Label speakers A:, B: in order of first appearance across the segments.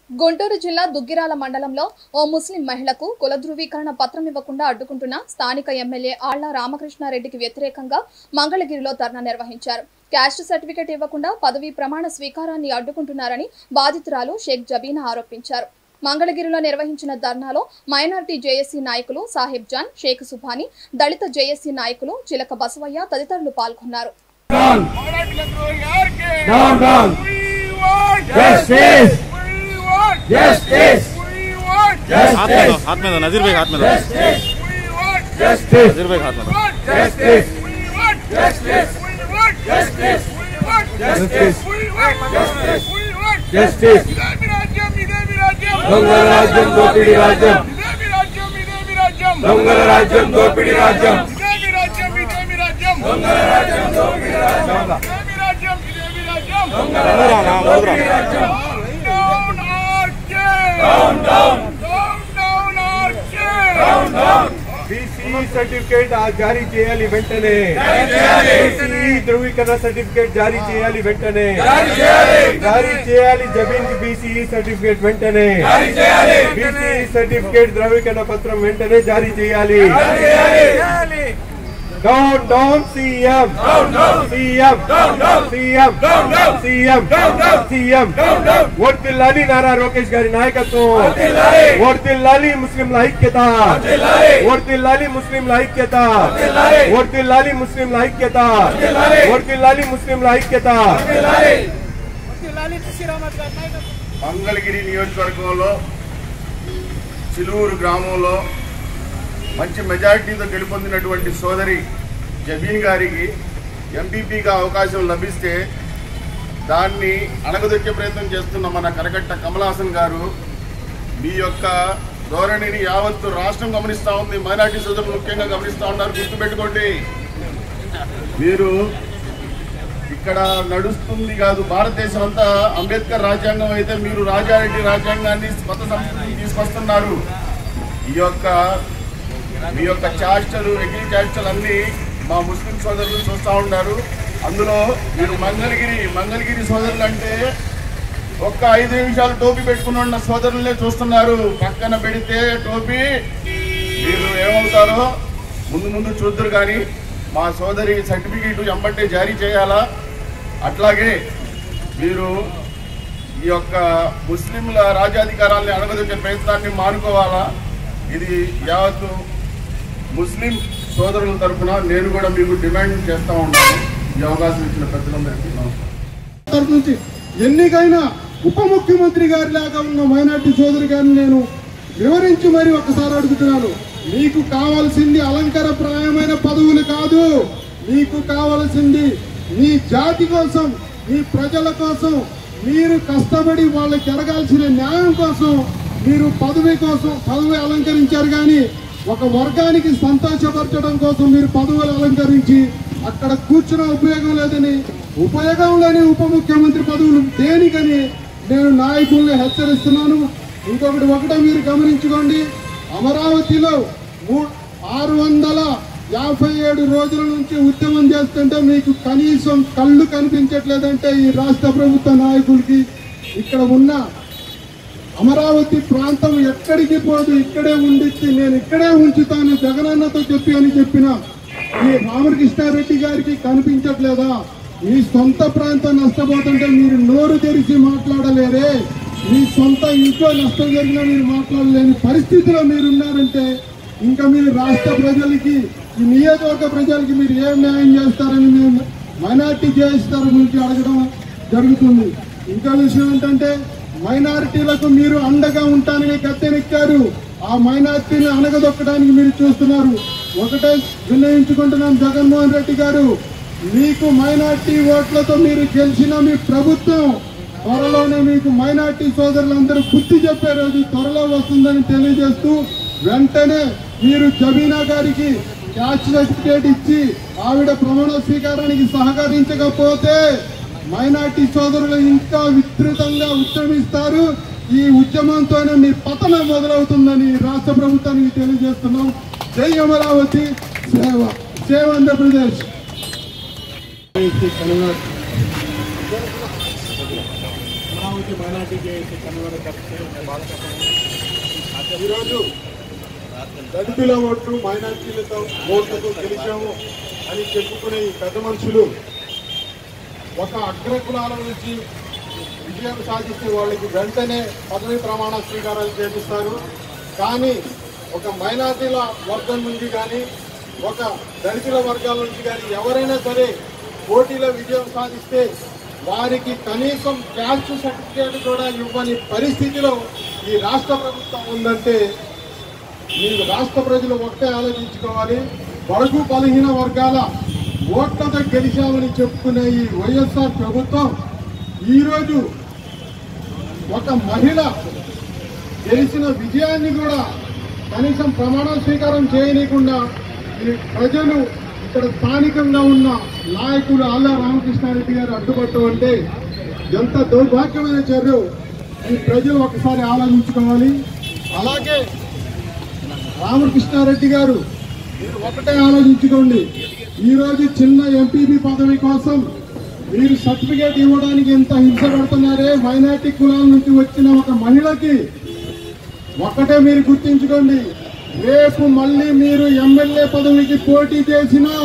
A: గుంటూరు జిల్లా దుగ్గిరాల మండలంలో ఓ ముస్లిం మహిళకు కుల ధృవీకరణ పత్రం ఇవ్వకుండా అడ్డుకుంటున్న స్థానిక ఎమ్మెల్యే ఆళ్ల రామకృష్ణారెడ్డికి వ్యతిరేకంగా మంగళగిరిలో ధర్నా నిర్వహించారు క్యాస్ట్ సర్టిఫికెట్ ఇవ్వకుండా పదవీ ప్రమాణ స్వీకారాన్ని అడ్డుకుంటున్నారని బాధితురాలు షేక్ జబీనా ఆరోపించారు మంగళగిరిలో నిర్వహించిన ధర్నాలో మైనార్టీ జేఏసీ నాయకులు సాహిబ్ జాన్ షేక్ సుభాని దళిత జేఏసీ నాయకులు చిలక బసవయ్య తదితరులు పాల్గొన్నారు
B: పోరాటంలో యార్కే
C: Down, down.
B: We want
C: Justice.
B: We want
C: Justice.
B: We want
D: हाथ में दो हाथ में दो नजीर भाई हाथ में दो
C: Justice.
B: We want
C: Justice.
D: नजीर भाई हाथ में दो
B: want
C: Justice.
B: We want
C: Justice.
B: We want
C: Justice.
B: We want
C: Justice.
B: We want
C: Justice.
B: We want
C: Justice.
B: ఇదేమి రాజ్యం ఇదేమి రాజ్యం
C: దొంగల రాజ్యం దోపిడీ రాజ్యం
B: ఇదేమి రాజ్యం ఇదేమి రాజ్యం
C: దొంగల రాజ్యం దోపిడీ రాజ్యం
B: ఇదేమి రాజ్యం ఇదేమి రాజ్యం
C: దొంగల రాజ్యం దోపిడీ రాజ్యం
B: ఇదేమి రాజ్యం ఇదేమి రాజ్యం
D: मुद्रा ना मुद्रा
B: Down Arche!
C: Down, down.
B: Down, down Arche!
E: BC certificate ఆ జారీ చేయాలి వెంటనే
C: చేయాలి.
E: బీసీ ధృవీకరణ సర్టిఫికేట్ జారీ చేయాలి వెంటనే
C: జారీ చేయాలి.
E: జారీ చేయాలి జమీన్ కి బీసీ సర్టిఫికేట్ వెంటనే
C: జారీ చేయాలి.
E: బీసీ సర్టిఫికేట్ ధృవీకరణ పత్రం వెంటనే జారీ చేయాలి
C: చేయాలి.
E: Down down CM
C: Down, down.
E: CM
C: Down, down.
E: CM
C: Down, down.
E: CM
C: Down, down.
E: CM
C: Down, down.
E: వర్తిల్లాలి నారా లోకేష్ గారి నాయకత్వం
C: వర్ధిల్లాలి.
E: వర్తిల్లాలి ముస్లింల ఐక్యత
C: వర్ధిల్లాలి.
E: వర్తిల్లాలి ముస్లింల ఐక్యత
C: వర్ధిల్లాలి.
E: వర్తిల్లాలి ముస్లింల ఐక్యత
C: వర్ధిల్లాలి.
E: వర్తిల్లాలి ముస్లింల ఐక్యత
C: వర్ధిల్లాలి.
F: మంగళగిరి నియోజకవర్గంలో చిలువురు గ్రామంలో మంచి మెజారిటీతో గెలుపొందినటువంటి సోదరి జబీన్ గారికి ఎంపీపీగా అవకాశం లభిస్తే దాన్ని అణగదొక్కే ప్రయత్నం చేస్తున్న మన కరకట్ట కమలాసన్ గారు మీ యొక్క ధోరణిని యావత్తు రాష్ట్రం గమనిస్తూ ఉంది మైనార్టీ సోదరులు ముఖ్యంగా గమనిస్తూ ఉన్నారు గుర్తుపెట్టుకోండి మీరు ఇక్కడ నడుస్తుంది కాదు భారతదేశం అంతా అంబేద్కర్ రాజ్యాంగం అయితే మీరు రాజారెడ్డి రాజ్యాంగాన్ని కొత్త సంస్కృతిని తీసుకొస్తున్నారు ఈ యొక్క మీ యొక్క చేష్టలు ఎగిరి చేష్టలు అన్ని మా ముస్లిం సోదరులు చూస్తూ ఉన్నారు అందులో మీరు మంగళగిరి మంగళగిరి సోదరులు అంటే ఒక్క ఐదు నిమిషాలు టోపీ పెట్టుకుని ఉన్న సోదరులనే చూస్తున్నారు పక్కన పెడితే టోపీ మీరు ఏమవుతారో ముందు ముందు చూద్దరు కానీ మా సోదరి సర్టిఫికేట్ ఎంబట్టే జారీ చేయాలా అట్లాగే మీరు ఈ యొక్క ముస్లింల రాజ్యాధికారాన్ని అణగదొక్కే ప్రయత్నాన్ని మానుకోవాలా ఇది యావత్తు ముస్లిం సోదరుల తరఫున నేను కూడా మీకు డిమాండ్ చేస్తా ఉన్నాను ఈ అవకాశం ఇచ్చిన పెద్దలందరికీ నమస్కారం
G: తరఫు నుంచి ఎన్నికైనా ఉప ముఖ్యమంత్రి గారి లాగా ఉన్న మైనార్టీ సోదరి గారిని నేను వివరించి మరి ఒకసారి అడుగుతున్నాను మీకు కావాల్సింది అలంకారప్రాయమైన పదవులు కాదు మీకు కావాల్సింది మీ జాతి కోసం మీ ప్రజల కోసం మీరు కష్టపడి వాళ్ళకి జరగాల్సిన న్యాయం కోసం మీరు పదవి కోసం పదవి అలంకరించారు కానీ ఒక వర్గానికి సంతోషపరచడం కోసం మీరు పదవులు అలంకరించి అక్కడ కూర్చున్న ఉపయోగం లేదని ఉపయోగం లేని ఉప ముఖ్యమంత్రి పదవులు దేనికని నేను నాయకుల్ని హెచ్చరిస్తున్నాను ఇంకొకటి ఒకటే మీరు గమనించుకోండి అమరావతిలో మూ- ఆరు వందల యాభై ఏడు రోజుల నుంచి ఉద్యమం చేస్తుంటే మీకు కనీసం కళ్ళు కనిపించట్లేదంటే ఈ రాష్ట్ర ప్రభుత్వ నాయకులకి ఇక్కడ ఉన్న అమరావతి ప్రాంతం ఎక్కడికి పోదు ఇక్కడే ఉండిచ్చి నేను ఇక్కడే ఉంచుతాను జగనన్నతో చెప్పి అని చెప్పిన ఈ రామకృష్ణారెడ్డి గారికి కనిపించట్లేదా మీ సొంత ప్రాంతం నష్టపోతుంటే మీరు నోరు తెరిచి మాట్లాడలేరే మీ సొంత ఇంట్లో నష్టం జరిగినా మీరు మాట్లాడలేని పరిస్థితిలో మీరు ఉన్నారంటే ఇంకా మీరు రాష్ట్ర ప్రజలకి ఈ నియోజకవర్గ ప్రజలకి మీరు ఏం న్యాయం చేస్తారని మేము మైనార్టీ చేయిస్తారు గురించి అడగడం జరుగుతుంది ఇంకా విషయం ఏంటంటే మైనారిటీలకు మీరు అండగా ఉంటానని గద్దెనెక్కారు ఆ మైనారిటీని అణగదొక్కడానికి మీరు చూస్తున్నారు ఒకటే విన్నయించుకుంటున్నాం జగన్మోహన్ రెడ్డి గారు మీకు మైనార్టీ ఓట్లతో మీరు గెలిచిన మీ ప్రభుత్వం త్వరలోనే మీకు మైనార్టీ సోదరులందరూ బుద్ధి చెప్పే రోజు త్వరలో వస్తుందని తెలియజేస్తూ వెంటనే మీరు జబీనా గారికి క్యాష్ సర్టిఫికేట్ ఇచ్చి ఆవిడ ప్రమాణ స్వీకారానికి సహకరించకపోతే మైనార్టీ సోదరులు ఇంకా విస్తృతంగా ఉద్యమిస్తారు ఈ ఉద్యమంతోనే మీ పతనం మొదలవుతుందని రాష్ట్ర ప్రభుత్వానికి తెలియజేస్తున్నాం జై అమరావతి సేవ సేవ ఆంధ్రప్రదేశ్ అమరావతి అందరికీ మైనార్టీ చేసి కనుగొన ఈరోజు దళితుల ఓట్లు మైనార్టీలతో ఓట్లతో గెలిచాము అని చెప్పుకునే ఈ పెద్ద మనుషులు ఒక అగ్రకులాల నుంచి విజయం సాధిస్తే వాళ్ళకి వెంటనే పదవి ప్రమాణ స్వీకారాలు చేపిస్తారు కానీ ఒక మైనార్టీల వర్గం నుంచి కానీ ఒక దళితుల వర్గాల నుంచి కానీ ఎవరైనా సరే పోటీలో విజయం సాధిస్తే వారికి కనీసం క్యాస్ట్ సర్టిఫికేట్ కూడా ఇవ్వని పరిస్థితిలో ఈ రాష్ట్ర ప్రభుత్వం ఉందంటే మీరు రాష్ట్ర ప్రజలు ఒక్కటే ఆలోచించుకోవాలి బడుగు బలహీన వర్గాల ఓట్లతో గెలిచామని చెప్పుకునే ఈ వైఎస్ఆర్ ప్రభుత్వం ఈరోజు ఒక మహిళ గెలిచిన విజయాన్ని కూడా కనీసం ప్రమాణ స్వీకారం చేయనీయకుండా ఈ ప్రజలు ఇక్కడ స్థానికంగా ఉన్న నాయకులు ఆల్లా రామకృష్ణారెడ్డి గారు అడ్డుపట్టడం అంటే ఎంత దౌర్భాగ్యమైన చర్య ఈ ప్రజలు ఒకసారి ఆలోచించుకోవాలి అలాగే రామకృష్ణారెడ్డి గారు మీరు ఒకటే ఆలోచించుకోండి ఈ రోజు చిన్న ఎంపీపీ పదవి కోసం మీరు సర్టిఫికేట్ ఇవ్వడానికి ఎంత హింస పడుతున్నారే మైనార్టీ కులాల నుంచి వచ్చిన ఒక మహిళకి ఒక్కటే మీరు గుర్తించుకోండి రేపు మళ్ళీ మీరు ఎమ్మెల్యే పదవికి పోటీ చేసినా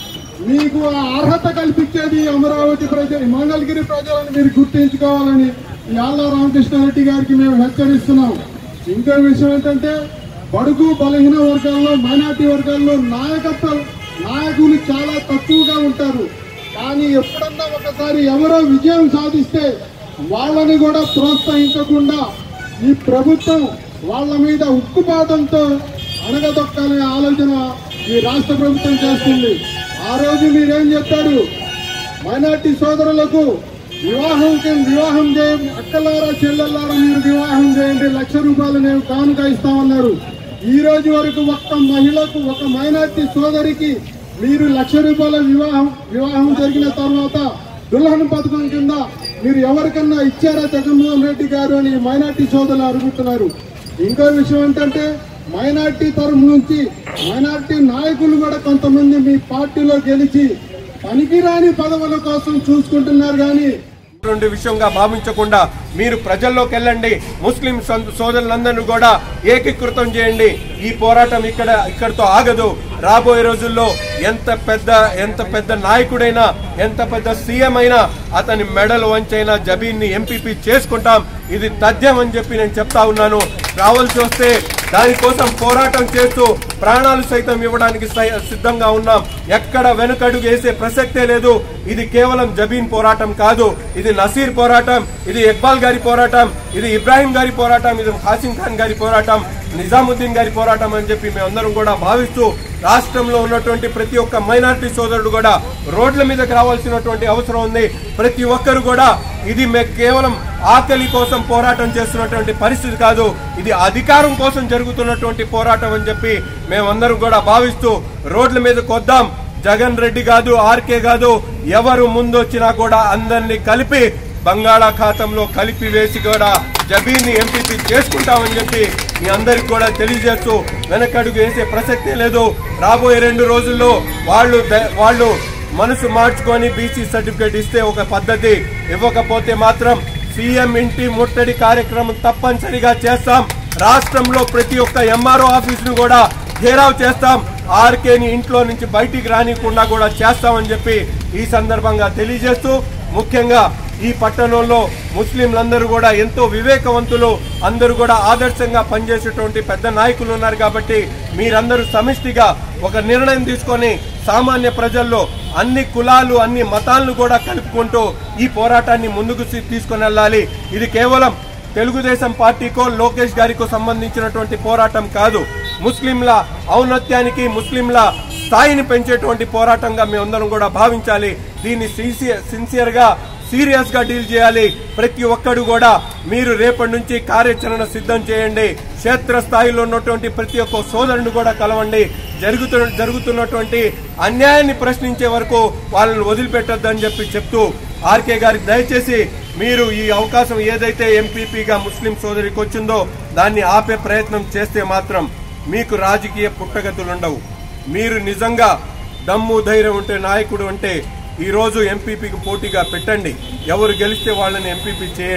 G: మీకు ఆ అర్హత కల్పించేది అమరావతి ప్రజలు మంగళగిరి ప్రజలను మీరు గుర్తించుకోవాలని ఈ ఆళ్ళ రామకృష్ణారెడ్డి గారికి మేము హెచ్చరిస్తున్నాం ఇంకో విషయం ఏంటంటే బడుగు బలహీన వర్గాల్లో మైనార్టీ వర్గాల్లో నాయకత్వం నాయకులు చాలా తక్కువగా ఉంటారు కానీ ఎప్పుడన్నా ఒకసారి ఎవరో విజయం సాధిస్తే వాళ్ళని కూడా ప్రోత్సహించకుండా ఈ ప్రభుత్వం వాళ్ళ మీద ఉక్కుపాతంతో అణగదొక్కాలనే ఆలోచన ఈ రాష్ట్ర ప్రభుత్వం చేస్తుంది ఆ రోజు మీరేం చెప్పారు మైనార్టీ సోదరులకు వివాహం వివాహం చేయండి అక్కలారా చెల్లెల్లారా మీరు వివాహం చేయండి లక్ష రూపాయలు నేను కానుక ఇస్తామన్నారు ఈ రోజు వరకు ఒక్క మహిళకు ఒక మైనార్టీ సోదరికి మీరు లక్ష రూపాయల వివాహం వివాహం జరిగిన తర్వాత దుల్హన్ పథకం కింద మీరు ఎవరికన్నా ఇచ్చారా జగన్మోహన్ రెడ్డి గారు అని మైనార్టీ సోదరులు అడుగుతున్నారు ఇంకో విషయం ఏంటంటే మైనార్టీ తరఫు నుంచి మైనార్టీ నాయకులు కూడా కొంతమంది మీ పార్టీలో గెలిచి పనికిరాని పదవుల కోసం చూసుకుంటున్నారు కానీ
E: రెండు విషయంగా భావించకుండా మీరు ప్రజల్లోకి వెళ్ళండి ముస్లిం సొంత సోదరులందరినీ కూడా ఏకీకృతం చేయండి ఈ పోరాటం ఇక్కడ ఇక్కడితో ఆగదు రాబోయే రోజుల్లో ఎంత పెద్ద ఎంత పెద్ద నాయకుడైనా ఎంత పెద్ద సీఎం అయినా అతని మెడల్ వంచైనా జబీన్ని ఎంపీపీ చేసుకుంటాం ఇది తథ్యం అని చెప్పి నేను చెప్తా ఉన్నాను రావాల్సి వస్తే దానికోసం పోరాటం చేస్తూ ప్రాణాలు సైతం ఇవ్వడానికి సై- సిద్ధంగా ఉన్నాం ఎక్కడ వెనుకడుగు వేసే ప్రసక్తే లేదు ఇది కేవలం జబీన్ పోరాటం కాదు ఇది నసీర్ పోరాటం ఇది ఇక్బాల్ గారి పోరాటం ఇది ఇబ్రాహిం గారి పోరాటం ఇది ఖాసిం ఖాన్ గారి పోరాటం నిజాముద్దీన్ గారి పోరాటం అని చెప్పి మేమందరం కూడా భావిస్తూ రాష్ట్రంలో ఉన్నటువంటి ప్రతి ఒక్క మైనారిటీ సోదరుడు కూడా రోడ్ల మీదకి రావాల్సినటువంటి అవసరం ఉంది ప్రతి ఒక్కరు కూడా ఇది మే కేవలం ఆకలి కోసం పోరాటం చేస్తున్నటువంటి పరిస్థితి కాదు ఇది అధికారం కోసం జరుగుతున్నటువంటి పోరాటం అని చెప్పి మేమందరం కూడా భావిస్తూ రోడ్ల మీదకి వద్దాం జగన్ రెడ్డి కాదు ఆర్కే కాదు ఎవరు ముందొచ్చినా కూడా అందరినీ కలిపి బంగాళాఖాతంలో కలిపి వేసి కూడా జబీర్ని ఎంపీపీ చేసుకుంటామని చెప్పి మీ అందరికి కూడా తెలియజేస్తూ వెనకడుగు వేసే ప్రసక్తే లేదు రాబోయే రెండు రోజుల్లో వాళ్ళు ద- వాళ్ళు మనసు మార్చుకొని బీసీ సర్టిఫికేట్ ఇస్తే ఒక పద్ధతి ఇవ్వకపోతే మాత్రం సీఎం ఇంటి ముట్టడి కార్యక్రమం తప్పనిసరిగా చేస్తాం రాష్ట్రంలో ప్రతి ఒక్క ఎంఆర్ఓ ఆఫీస్ ను కూడా ఘేరావ్ చేస్తాం ఆర్కేని ఇంట్లో నుంచి బయటికి రానికుండా కూడా చేస్తామని చెప్పి ఈ సందర్భంగా తెలియజేస్తూ ముఖ్యంగా ఈ పట్టణంలో ముస్లింలందరూ కూడా ఎంతో వివేకవంతులు అందరూ కూడా ఆదర్శంగా పనిచేసేటువంటి పెద్ద నాయకులు ఉన్నారు కాబట్టి మీరందరూ సమిష్టిగా ఒక నిర్ణయం తీసుకొని సామాన్య ప్రజల్లో అన్ని కులాలు అన్ని మతాలను కూడా కలుపుకుంటూ ఈ పోరాటాన్ని ముందుకు తీ- తీసుకొని వెళ్ళాలి ఇది కేవలం తెలుగుదేశం పార్టీకో లోకేష్ గారికో సంబంధించినటువంటి పోరాటం కాదు ముస్లింల ఔన్నత్యానికి ముస్లింల స్థాయిని పెంచేటువంటి పోరాటంగా మేమందరం కూడా భావించాలి దీన్ని సిన్సియర్ గా సీరియస్ గా డీల్ చేయాలి ప్రతి ఒక్కడు కూడా మీరు రేపటి నుంచి కార్యాచరణ సిద్ధం చేయండి క్షేత్ర స్థాయిలో ఉన్నటువంటి ప్రతి ఒక్క సోదరుని కూడా కలవండి జరుగుతు జరుగుతున్నటువంటి అన్యాయాన్ని ప్రశ్నించే వరకు వాళ్ళని వదిలిపెట్టొద్దని చెప్పి చెప్తూ ఆర్కే గారికి దయచేసి మీరు ఈ అవకాశం ఏదైతే ఎంపీపీగా ముస్లిం సోదరికి వచ్చిందో దాన్ని ఆపే ప్రయత్నం చేస్తే మాత్రం మీకు రాజకీయ పుట్టగతులుండవు మీరు నిజంగా దమ్ము ధైర్యం ఉంటే నాయకుడు అంటే ఈ రోజు ఎంపీపీకి పోటీగా పెట్టండి ఎవరు గెలిస్తే వాళ్ళని ఎంపీపీ చేయండి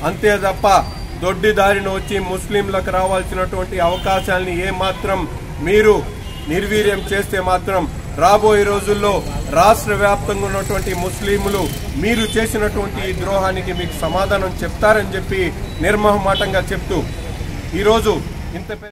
E: అంతే తప్ప దొడ్డి దారిన వచ్చి ముస్లింలకు రావాల్సినటువంటి అవకాశాలని ఏమాత్రం మీరు నిర్వీర్యం చేస్తే మాత్రం రాబోయే రోజుల్లో రాష్ట్ర వ్యాప్తంగా ఉన్నటువంటి ముస్లింలు మీరు చేసినటువంటి ఈ ద్రోహానికి మీకు సమాధానం చెప్తారని చెప్పి నిర్మహమాటంగా చెప్తూ ఈరోజు ఇంత పెద్ద